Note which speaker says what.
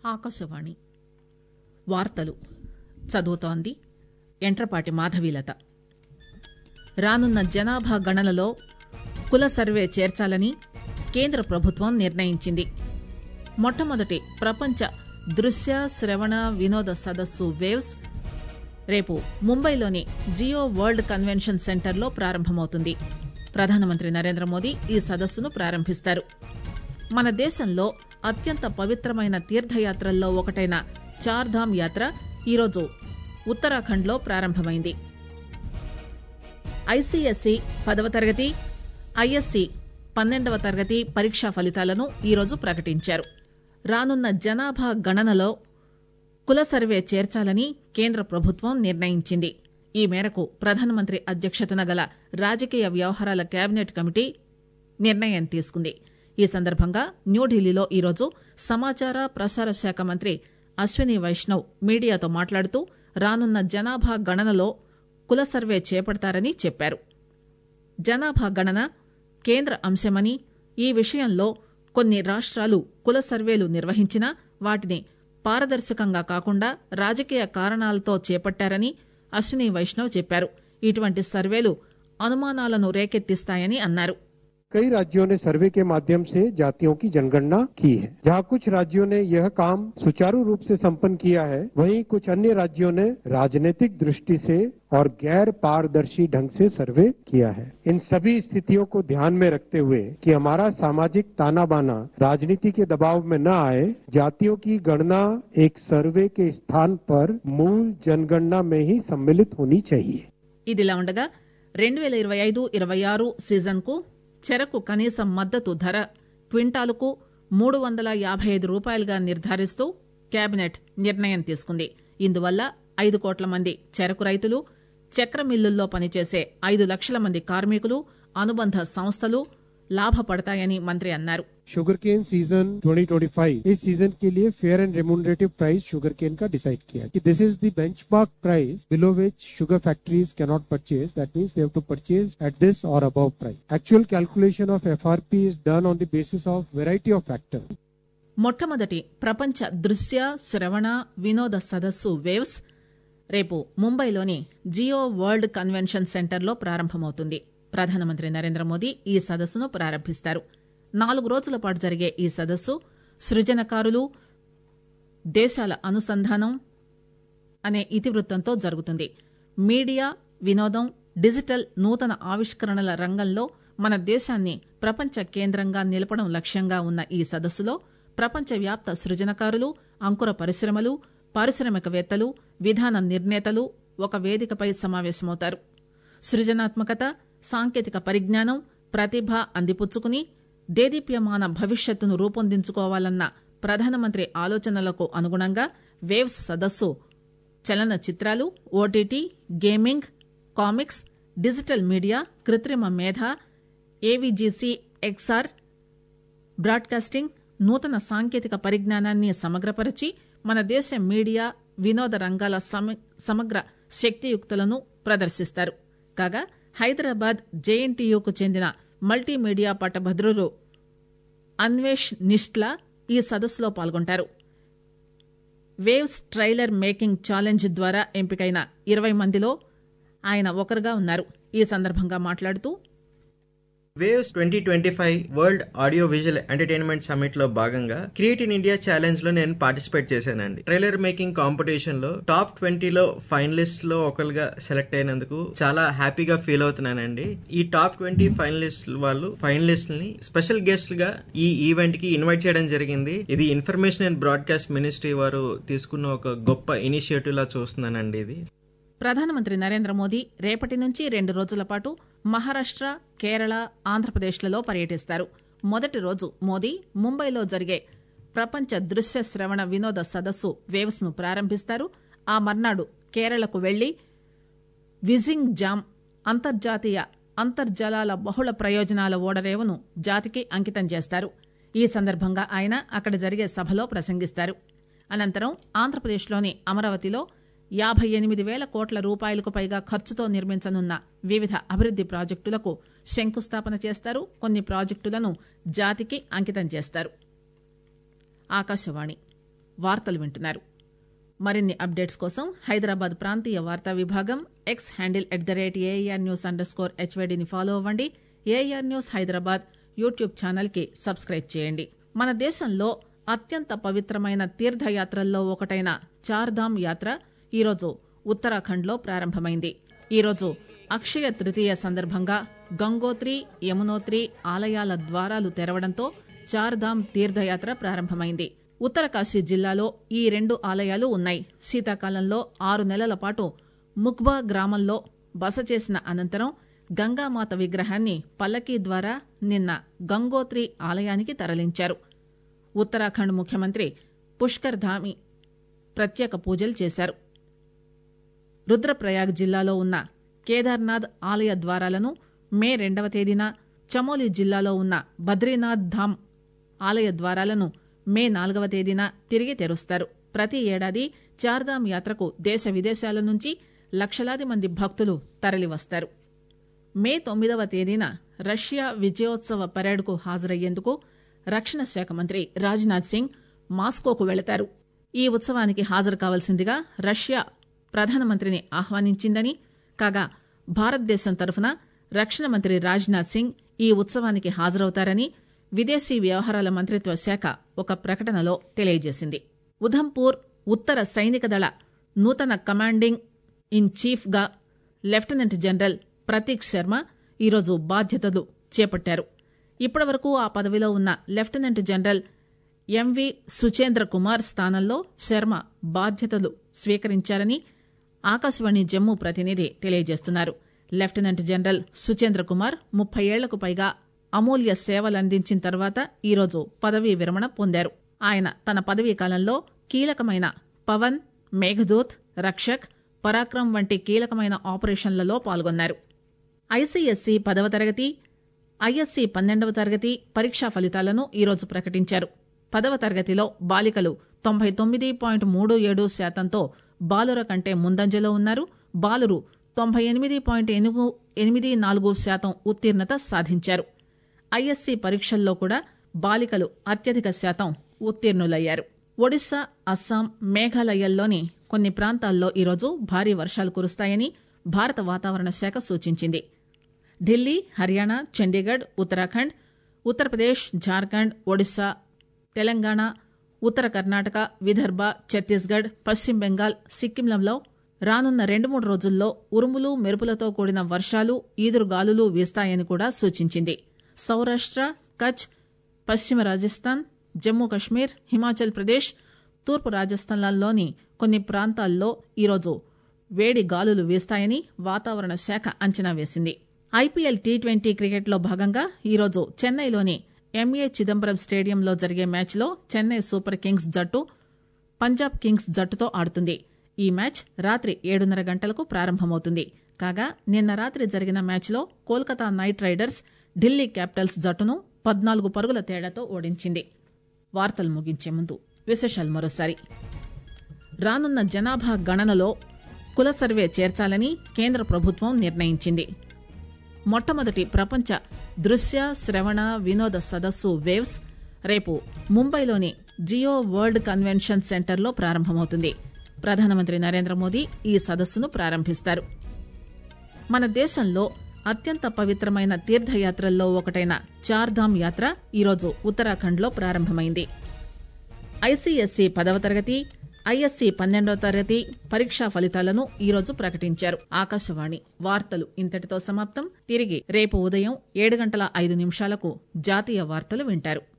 Speaker 1: ఆకాశవాణి వార్తలు చదువుతోంది ఎంట్రపాటి మాధవీలత రానున్న జనాభా గణనలో కుల సర్వే చేర్చాలని కేంద్ర ప్రభుత్వం నిర్ణయించింది మొట్టమొదటి ప్రపంచ దృశ్య శ్రవణ వినోద సదస్సు వేవ్స్ రేపు ముంబైలోని జియో వరల్డ్ కన్వెన్షన్ సెంటర్లో ప్రారంభమవుతుంది ప్రధానమంత్రి నరేంద్ర మోదీ ఈ సదస్సును ప్రారంభిస్తారు మన దేశంలో అత్యంత పవిత్రమైన తీర్థయాత్రల్లో ఒకటైన చార్ధామ్ యాత్ర ఈరోజు ఉత్తరాఖండ్లో ప్రారంభమైంది ఐసీఎస్ఈ పదవ తరగతి ఐఎస్సీ పన్నెండవ తరగతి పరీక్షా ఫలితాలను ఈరోజు ప్రకటించారు రానున్న జనాభా గణనలో కుల సర్వే చేర్చాలని కేంద్ర ప్రభుత్వం నిర్ణయించింది ఈ మేరకు ప్రధానమంత్రి అధ్యక్షతన గల రాజకీయ వ్యవహారాల కేబినెట్ కమిటీ నిర్ణయం తీసుకుంది ఈ సందర్భంగా న్యూఢిల్లీలో ఈరోజు సమాచార ప్రసార శాఖ మంత్రి అశ్విని వైష్ణవ్ మీడియాతో మాట్లాడుతూ రానున్న జనాభా గణనలో కుల సర్వే చేపడతారని చెప్పారు జనాభా గణన కేంద్ర అంశమని ఈ విషయంలో కొన్ని రాష్ట్రాలు కుల సర్వేలు నిర్వహించినా వాటిని పారదర్శకంగా కాకుండా రాజకీయ కారణాలతో చేపట్టారని అశ్విని వైష్ణవ్ చెప్పారు ఇటువంటి సర్వేలు అనుమానాలను రేకెత్తిస్తాయని అన్నారు
Speaker 2: कई राज्यों ने सर्वे के माध्यम से जातियों की जनगणना की है जहां कुछ राज्यों ने यह काम सुचारू रूप से संपन्न किया है वहीं कुछ अन्य राज्यों ने राजनीतिक दृष्टि से और गैर पारदर्शी ढंग से सर्वे किया है इन सभी स्थितियों को ध्यान में रखते हुए कि हमारा सामाजिक ताना बाना राजनीति के दबाव में न आए जातियों की गणना एक सर्वे के स्थान पर मूल जनगणना में ही सम्मिलित होनी चाहिए
Speaker 1: ఇదిలా ఉండగా రెండు పేల ఇరవై ఐదు ఇరవై ఆరు సీజన్ కు చెరకు కనీస మద్దతు ధర క్వింటాలుకు మూడు వందల యాభై ఐదు రూపాయలుగా నిర్ధారిస్తూ కేబినెట్ నిర్ణయం తీసుకుంది ఇందువల్ల ఐదు కోట్ల మంది చెరకు రైతులు చక్ర మిల్లుల్లో పనిచేసే ఐదు లక్షల మంది కార్మికులు అనుబంధ సంస్థలు లాభపడతాయని మంత్రి అన్నారు
Speaker 2: शुगर केन सीजन 2025 इस सीजन के लिए fair and remunerative price sugar cane का डिसाइड किया कि this is the benchmark price below which sugar factories cannot purchase that means they have to purchase at this और above price actual calculation of FRP is done on the basis of variety of factors
Speaker 1: మొట్టమొదటి ప్రపంచ దృశ్య శ్రవణ వినోద సదస్సు waves రేపు ముంబైలోని Jio world convention సెంటర్లో ప్రారంభమవుతుంది ప్రధానమంత్రి నరేంద్ర మోదీ ఈ సదస్సును ప్రారంభిస్తారు నాలుగు రోజుల పాటు జరిగే ఈ సదస్సు సృజనకారులు దేశాల అనుసంధానం అనే ఇతివృత్తంతో జరుగుతుంది మీడియా వినోదం డిజిటల్ నూతన ఆవిష్కరణల రంగంలో మన దేశాన్ని ప్రపంచ కేంద్రంగా నిలపడం లక్ష్యంగా ఉన్న ఈ సదస్సులో ప్రపంచవ్యాప్త సృజనకారులు అంకుర పరిశ్రమలు పారిశ్రామికవేత్తలు విధాన నిర్ణేతలు ఒక వేదికపై సమావేశమవుతారు సృజనాత్మకత సాంకేతిక పరిజ్ఞానం ప్రతిభ అందిపుచ్చుకుని దేదీప్యమాన భవిష్యత్తును రూపొందించుకోవాలన్న ప్రధానమంత్రి ఆలోచనలకు అనుగుణంగా వేవ్స్ సదస్సు చలన చిత్రాలు OTT gaming comics digital media కృత్రిమ మేధ ఏవిజీసీ ఎక్స్ఆర్ బ్రాడ్కాస్టింగ్ నూతన సాంకేతిక పరిజ్ఞానాన్ని సమగ్రపరిచి మన దేశ మీడియా వినోద రంగాల సమ- సమగ్ర శక్తియుక్తులను ప్రదర్శిస్తారు కాగా హైదరాబాద్ జేఎన్టీయూకు చెందిన మల్టీమీడియా పట్టభద్రులు అన్వేష్ నిష్లా ఈ సదస్సులో పాల్గొంటారు వేవ్స్ ట్రైలర్ మేకింగ్ ఛాలెంజ్ ద్వారా ఎంపికైన ఇరవై మందిలో ఆయన ఒకరుగా ఉన్నారు ఈ సందర్భంగా మాట్లాడుతూ
Speaker 3: waves twenty twenty five world audio visual entertainment summit లో భాగంగా క్రియేట్ ఇన్ ఇండియా ఛాలెంజ్ లో నేను పార్టిసిపేట్ చేశానండి ట్రైలర్ మేకింగ్ కాంపిటీషన్ లో టాప్ ట్వంటీలో ఫైనలిస్ట్ లో ఒకరుగా సెలెక్ట్ అయినందుకు చాలా హ్యాపీగా ఫీల్ అవుతున్నానండి ఈ టాప్ ట్వంటీ ఫైనలిస్ట్ వాళ్ళు ఫైనలిస్ట్ ని స్పెషల్ గెస్ట్ గా ఈ ఈవెంట్ కి ఇన్వైట్ చేయడం జరిగింది ఇది ఇన్ఫర్మేషన్ అండ్ బ్రాడ్కాస్ట్ మినిస్ట్రీ వారు తీసుకున్న ఒక గొప్ప ఇనిషియేటివ్ లా చూస్తున్నానండి ఇది
Speaker 1: ప్రధానమంత్రి నరేంద్ర మోదీ రేపటి నుంచి రెండు రోజుల పాటు మహారాష్ట కేరళ ఆంధ్రప్రదేశ్లలో పర్యటిస్తారు మొదటి రోజు మోదీ ముంబైలో జరిగే ప్రపంచ దృశ్య శ్రవణ వినోద సదస్సు వేవ్స్ ను ప్రారంభిస్తారు ఆ మర్నాడు కేరళకు వెళ్లి విజింగ్ జామ్ అంతర్జాతీయ అంతర్జలాల బహుళ ప్రయోజనాల ఓడరేవును జాతికి అంకితం చేస్తారు ఈ సందర్భంగా ఆయన అక్కడ జరిగే సభలో ప్రసంగిస్తారు అనంతరం ఆంధ్రప్రదేశ్లోని అమరావతిలో యాభై ఎనిమిది వేల కోట్ల రూపాయలకు పైగా ఖర్చుతో నిర్మించనున్న వివిధ అభివృద్ది ప్రాజెక్టులకు శంకుస్థాపన చేస్తారు కొన్ని ప్రాజెక్టులను జాతికి అంకితం చేస్తారు ఆకాశవాణి వార్తలు వింటున్నారు మరిన్ని అప్డేట్స్ కోసం హైదరాబాద్ ప్రాంతీయ వార్తా విభాగం X handle at the rate AR news underscore హెచ్వైడిని ఫాలో అవ్వండి AR news Hyderabad YouTube channel కి సబ్స్క్రైబ్ చేయండి మన దేశంలో అత్యంత పవిత్రమైన తీర్థయాత్రల్లో ఒకటైన చార్ధామ్ యాత్ర ఈరోజు ఉత్తరాఖండ్లో ప్రారంభమైంది ఈరోజు అక్షయ తృతీయ సందర్భంగా గంగోత్రి యమునోత్రి ఆలయాల ద్వారాలు తెరవడంతో చార్ధామ్ తీర్థయాత్ర ప్రారంభమైంది ఉత్తరకాశీ జిల్లాలో ఈ రెండు ఆలయాలు ఉన్నాయి శీతాకాలంలో ఆరు నెలల పాటు ముక్బా గ్రామంలో బస చేసిన అనంతరం గంగామాత విగ్రహాన్ని పల్లకీ ద్వారా నిన్న గంగోత్రి ఆలయానికి తరలించారు ఉత్తరాఖండ్ ముఖ్యమంత్రి పుష్కర్ ధామి ప్రత్యేక పూజలు చేశారు రుద్రప్రయాగ్ జిల్లాలో ఉన్న కేదార్నాథ్ ఆలయ ద్వారాలను మే రెండవ తేదీన చమోలి జిల్లాలో ఉన్న బద్రీనాథ్ ధామ్ ఆలయ ద్వారాలను మే నాలుగవ తేదీన తిరిగి తెరుస్తారు ప్రతి ఏడాది చార్ధామ్ యాత్రకు దేశ విదేశాల నుంచి లక్షలాది మంది భక్తులు తరలివస్తారు మే తొమ్మిదవ తేదీన రష్యా విజయోత్సవ పరేడ్కు హాజరయ్యేందుకు రక్షణ శాఖ మంత్రి రాజ్నాథ్ సింగ్ మాస్కోకు వెళతారు ఈ ఉత్సవానికి హాజరు కావాల్సిందిగా రష్యా ప్రధానమంత్రిని ఆహ్వానించిందని కాగా భారతదేశం తరఫున రక్షణ మంత్రి రాజ్నాథ్ సింగ్ ఈ ఉత్సవానికి హాజరవుతారని విదేశీ వ్యవహారాల మంత్రిత్వ శాఖ ఒక ప్రకటనలో తెలియజేసింది ఉధంపూర్ ఉత్తర సైనిక దళ నూతన కమాండింగ్ ఇన్ చీఫ్ గా లెఫ్టినెంట్ జనరల్ ప్రతీక్ శర్మ ఈరోజు బాధ్యతలు చేపట్టారు ఇప్పటివరకు ఆ పదవిలో ఉన్న lieutenant general MV Suchendra Kumar స్థానంలో శర్మ బాధ్యతలు స్వీకరించారని ఆకాశవాణి జమ్మూ ప్రతినిధి తెలియజేస్తున్నారు లెఫ్టినెంట్ జనరల్ సుచేంద్ర కుమార్ ముప్పై ఏళ్లకు పైగా అమూల్య సేవలందించిన తర్వాత ఈరోజు పదవీ విరమణ పొందారు ఆయన తన పదవీ కాలంలో కీలకమైన పవన్ మేఘదూత్ రక్షక్ పరాక్రమ్ వంటి కీలకమైన ఆపరేషన్లలో పాల్గొన్నారు ఐసీఎస్సీ పదవ తరగతి ఐఎస్సీ పన్నెండవ తరగతి పరీక్షా ఫలితాలను ఈరోజు ప్రకటించారు పదవ తరగతిలో బాలికలు తొంభై తొమ్మిది పాయింట్ మూడు ఏడు శాతంతో బాలుర కంటే ముందంజలో ఉన్నారు బాలురు తొంభై ఎనిమిది పాయింట్ ఎనిమిది నాలుగు శాతం ఉత్తీర్ణత సాధించారు ఐఎస్సీ పరీక్షల్లో కూడా బాలికలు అత్యధిక శాతం ఉత్తీర్ణులయ్యారు ఒడిశా అస్సాం మేఘాలయల్లోని కొన్ని ప్రాంతాల్లో ఈరోజు భారీ వర్షాలు కురుస్తాయని భారత వాతావరణ శాఖ సూచించింది ఢిల్లీ హర్యానా చండీగఢ్ ఉత్తరాఖండ్ ఉత్తరప్రదేశ్ జార్ఖండ్ ఒడిశా తెలంగాణ ఉత్తర కర్ణాటక విదర్భ ఛత్తీస్గఢ్ పశ్చిమ బెంగాల్ సిక్కింలలో రానున్న రెండు మూడు రోజుల్లో ఉరుములు మెరుపులతో కూడిన వర్షాలు ఈదురుగాలులు వీస్తాయని కూడా సూచించింది సౌరాష్ట్ర కచ్ పశ్చిమ రాజస్థాన్ జమ్మూ కశ్మీర్ హిమాచల్ ప్రదేశ్ తూర్పు రాజస్థాన్లలోని కొన్ని ప్రాంతాల్లో ఈరోజు వేడి గాలులు వీస్తాయని వాతావరణ శాఖ అంచనా వేసింది ఐపీఎల్ టీ ట్వంటీ క్రికెట్లో భాగంగా ఈరోజు చెన్నైలోని ఎంఏ చిదంబరం స్టేడియంలో జరిగే మ్యాచ్లో చెన్నై సూపర్ కింగ్స్ జట్టు పంజాబ్ కింగ్స్ జట్టుతో ఆడుతుంది ఈ మ్యాచ్ రాత్రి ఏడున్నర గంటలకు ప్రారంభమవుతుంది కాగా నిన్న రాత్రి జరిగిన మ్యాచ్లో Kolkata knight riders Delhi capitals జట్టును పద్నాలుగు పరుగుల తేడాతో ఓడించింది వార్తలు ముగించే ముందు విశేషాలు మరోసారి రానున్న జనాభా గణనలో కుల సర్వే చేర్చాలని కేంద్ర ప్రభుత్వం నిర్ణయించింది మొట్టమొదటి ప్రపంచ దృశ్య శ్రవణ వినోద సదస్సు వేవ్స్ రేపు ముంబైలోని జియో వరల్డ్ కన్వెన్షన్ సెంటర్లో ప్రారంభమవుతుంది ప్రధానమంత్రి నరేంద్ర మోదీ ఈ సదస్సును ప్రారంభిస్తారు మన దేశంలో అత్యంత పవిత్రమైన తీర్థయాత్రల్లో ఒకటైన చార్ధామ్ యాత్ర ఈరోజు ఉత్తరాఖండ్లో ప్రారంభమైంది ఐసీఎస్సీ పదవ తరగతి ఐఎస్సీ పన్నెండవ తరగతి పరీక్షా ఫలితాలను ఈరోజు ప్రకటించారు ఆకాశవాణి వార్తలు ఇంతటితో సమాప్తం తిరిగి రేపు ఉదయం ఏడు గంటల ఐదు నిమిషాలకు జాతీయ వార్తలు వింటారు